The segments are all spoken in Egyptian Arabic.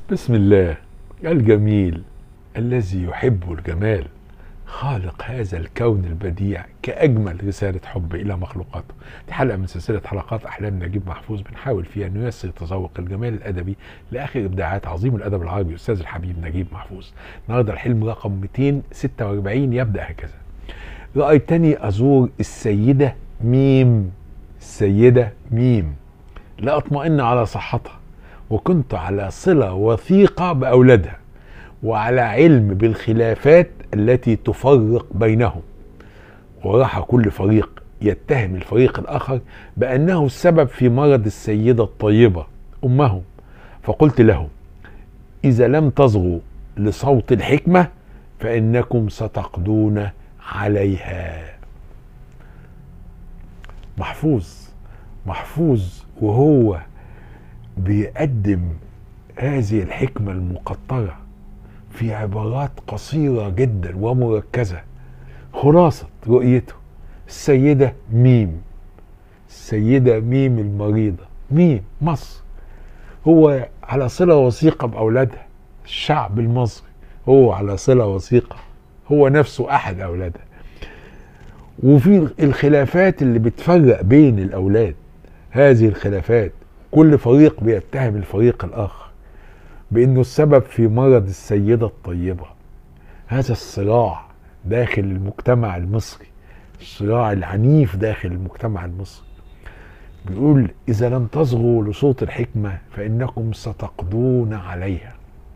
بسم الله الجميل الذي يحب الجمال خالق هذا الكون البديع كأجمل رسالة حب إلى مخلوقاته دي حلقة من سلسلة حلقات أحلام نجيب محفوظ بنحاول فيها نيسر تذوق الجمال الأدبي لآخر إبداعات عظيم الأدب العربي أستاذ الحبيب نجيب محفوظ النهاردة الحلم رقم 246 يبدأ هكذا رأيتني أزور السيدة ميم السيدة ميم لا أطمئن على صحتها وكنت على صلة وثيقة بأولادها وعلى علم بالخلافات التي تفرق بينهم وراح كل فريق يتهم الفريق الآخر بأنه السبب في مرض السيدة الطيبة أمهم فقلت لهم إذا لم تصغوا لصوت الحكمة فإنكم ستقضون عليها محفوظ محفوظ وهو بيقدم هذه الحكمة المقطرة في عبارات قصيرة جدا ومركزة خلاصة رؤيته السيدة ميم السيدة ميم المريضة ميم مصر هو على صلة وثيقة بأولادها الشعب المصري هو على صلة وثيقة هو نفسه أحد أولادها وفي الخلافات اللي بتفرق بين الأولاد هذه الخلافات كل فريق بيتهم الفريق الآخر بأنه السبب في مرض السيدة الطيبة هذا الصراع داخل المجتمع المصري الصراع العنيف داخل المجتمع المصري بيقول إذا لم تصغوا لصوت الحكمة فإنكم ستقضون عليها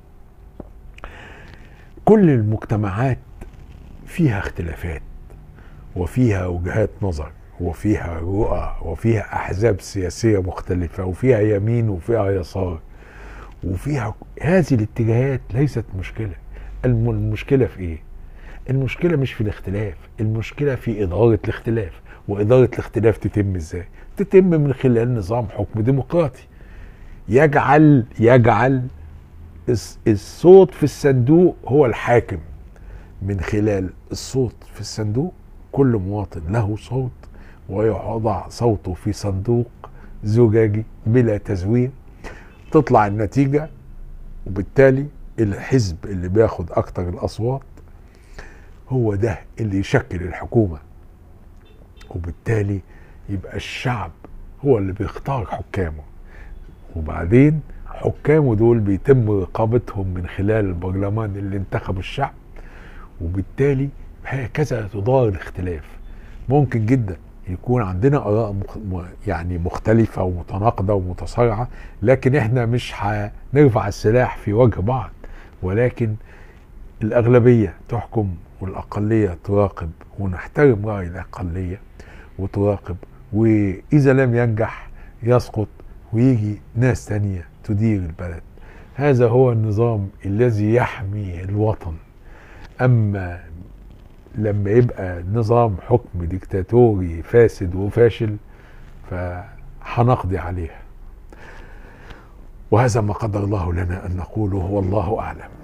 كل المجتمعات فيها اختلافات وفيها وجهات نظر وفيها رؤى وفيها احزاب سياسيه مختلفه وفيها يمين وفيها يسار وفيها هذه الاتجاهات ليست مشكله المشكله في ايه المشكله مش في الاختلاف المشكله في اداره الاختلاف واداره الاختلاف تتم ازاي تتم من خلال نظام حكم ديمقراطي يجعل يجعل الصوت في الصندوق هو الحاكم من خلال الصوت في الصندوق كل مواطن له صوت ويوضع صوته في صندوق زجاجي بلا تزوير تطلع النتيجة وبالتالي الحزب اللي بياخد أكتر الأصوات هو ده اللي يشكل الحكومة وبالتالي يبقى الشعب هو اللي بيختار حكامه وبعدين حكامه دول بيتم رقابتهم من خلال البرلمان اللي انتخب الشعب وبالتالي هكذا تدار الاختلاف ممكن جدا يكون عندنا اراء مخ... يعني مختلفه ومتناقضه ومتصارعه لكن احنا مش هنرفع السلاح في وجه بعض ولكن الاغلبيه تحكم والاقليه تراقب ونحترم راي الاقليه وتراقب واذا لم ينجح يسقط ويجي ناس تانية تدير البلد هذا هو النظام الذي يحمي الوطن اما لما يبقى نظام حكم ديكتاتوري فاسد وفاشل فحنقضي عليه وهذا ما قدر الله لنا ان نقوله والله اعلم